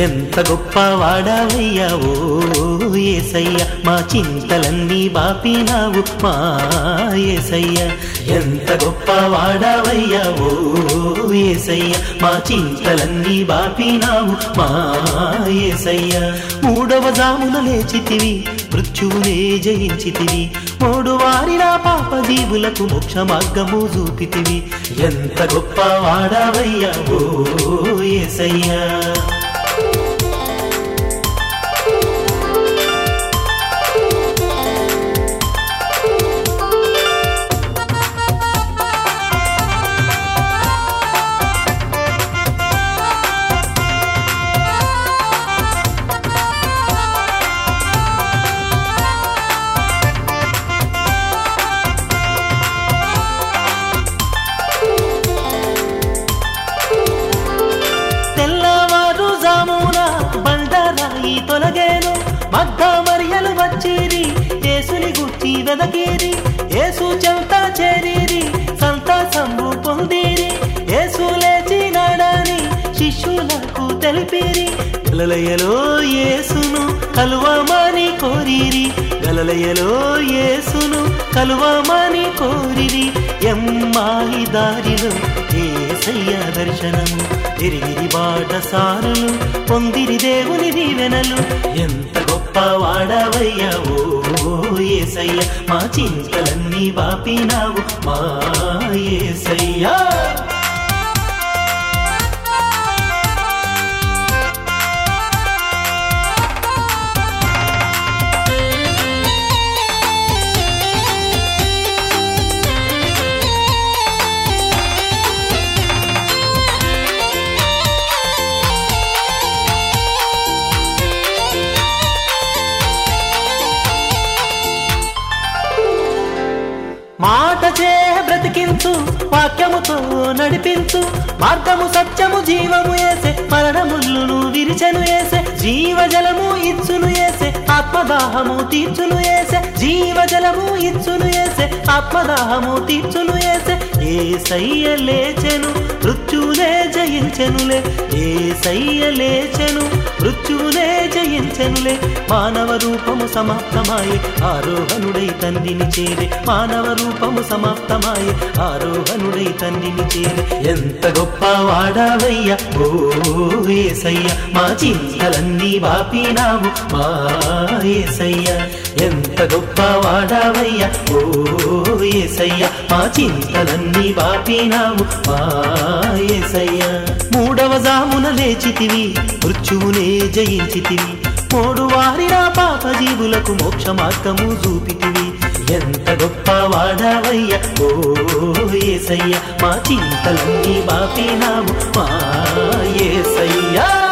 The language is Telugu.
ఎంత గొప్ప వాడావయ్యా ఓ ఏసయ్య మా చింతలన్నీ బాపినావు మా ఏసయ్య ఎంత గొప్ప వాడావయ్యా ఓ ఏసయ్య మా చింతలన్నీ బాపినావు మా ఏసయ్య మూడవ జామున లేచితివి మృత్యువునే జయించితివి మూడు వారిన పాప జీవులకు మోక్ష మార్గము చూపితివి ఎంత గొప్ప వాడావయ్యా ఓ ఏసయ్యా తెల్లవారు జామున బండరాయి తొలగేను మగ్గ మరియలు వచ్చిరి యేసుని గుర్చి వెదకిరి యేసు చెంత చేరిరి సంతసంబు పొందిరి యేసు లేచినాడని శిష్యులకు తెలిపిరి గలలయలో యేసును కలువమని కోరిరి గలలయలో యేసును కలువమని కోరిరి ఎమ్మాయి దారిలో ఏసయ్య దర్శనము తిరిగిరి బాట సారులు పొందిరి దేవుని దీవెనలు ఎంత గొప్ప వాడవయ్యా ఓ ఏసయ్య మా చింతలన్నీ బాపినావు మా ఏసయ్యా మాట చే బ్రతికించు వాక్యముతో నడిపించు మార్గము సత్యము జీవము ఏసే మరణముల్లును విరిచెను ఏసే జీవజలము ఇచ్చును ఏసే ఆత్మదాహము తీర్చును ఏసే జీవజలము ఇచ్చును ఏసే ఆత్మదాహము తీర్చును ఏసే ఏ సయ్య లేచెను మృత్యునే జయించెనులే ఏ సయ్య లేచెను మృత్యునే జయించెనులే మానవ రూపము సమాప్తమాయే ఆరోహణుడై తండ్రిని చేరే మానవ రూపము సమాప్తమాయే ఆరోహణుడై తండ్రిని చేరే ఎంత గొప్ప వాడావయ్యా ఓ ఏసయ్య మా చింతలన్నీ బాపినావు మా ఏసయ్య ఎంత గొప్ప వాడావయ్యా ఓ ఏసయ్య మా చింతలన్నీ బాపినావు మా ఏసయ్య మూడవ జామున లేచితివి మృత్యువునే జయించితివి మూడు వారిన పాప జీవులకు మోక్ష మార్గము చూపితివి ఎంత గొప్ప వాడవయ్య ఓ ఏసయ్య మా చింతలన్నీ బాపినావు మా ఏసయ్యా